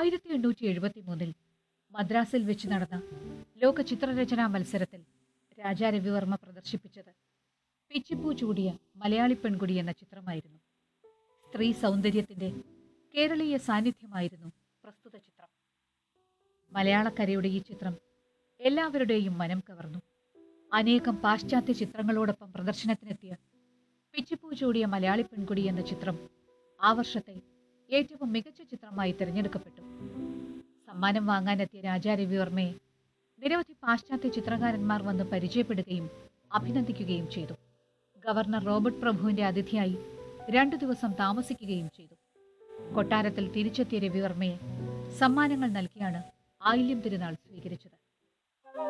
ആയിരത്തി എണ്ണൂറ്റി എഴുപത്തി മൂന്നിൽ മദ്രാസിൽ വെച്ച് നടന്ന ലോക ചിത്രരചനാ മത്സരത്തിൽ രാജാ രവിവർമ്മ പ്രദർശിപ്പിച്ചത് പിച്ചിപ്പൂ ചൂടിയ മലയാളി പെൺകുടി എന്ന ചിത്രമായിരുന്നു സ്ത്രീ സൗന്ദര്യത്തിന്റെ കേരളീയ സാന്നിധ്യമായിരുന്നു പ്രസ്തുത ചിത്രം മലയാളക്കരയുടെ ഈ ചിത്രം എല്ലാവരുടെയും മനം കവർന്നു അനേകം പാശ്ചാത്യ ചിത്രങ്ങളോടൊപ്പം പ്രദർശനത്തിനെത്തിയ പിച്ചിപ്പൂ ചൂടിയ മലയാളി പെൺകുടി എന്ന ചിത്രം ആ വർഷത്തെ ഏറ്റവും മികച്ച ചിത്രമായി തിരഞ്ഞെടുക്കപ്പെട്ടു സമ്മാനം വാങ്ങാനെത്തിയ രാജാ രവിവർമ്മയെ നിരവധി പാശ്ചാത്യ ചിത്രകാരന്മാർ വന്ന് പരിചയപ്പെടുകയും അഭിനന്ദിക്കുകയും ചെയ്തു ഗവർണർ റോബർട്ട് പ്രഭുവിന്റെ അതിഥിയായി രണ്ടു ദിവസം താമസിക്കുകയും ചെയ്തു കൊട്ടാരത്തിൽ തിരിച്ചെത്തിയ രവിവർമ്മയെ സമ്മാനങ്ങൾ നൽകിയാണ് ആയില്യം തിരുനാൾ സ്വീകരിച്ചത്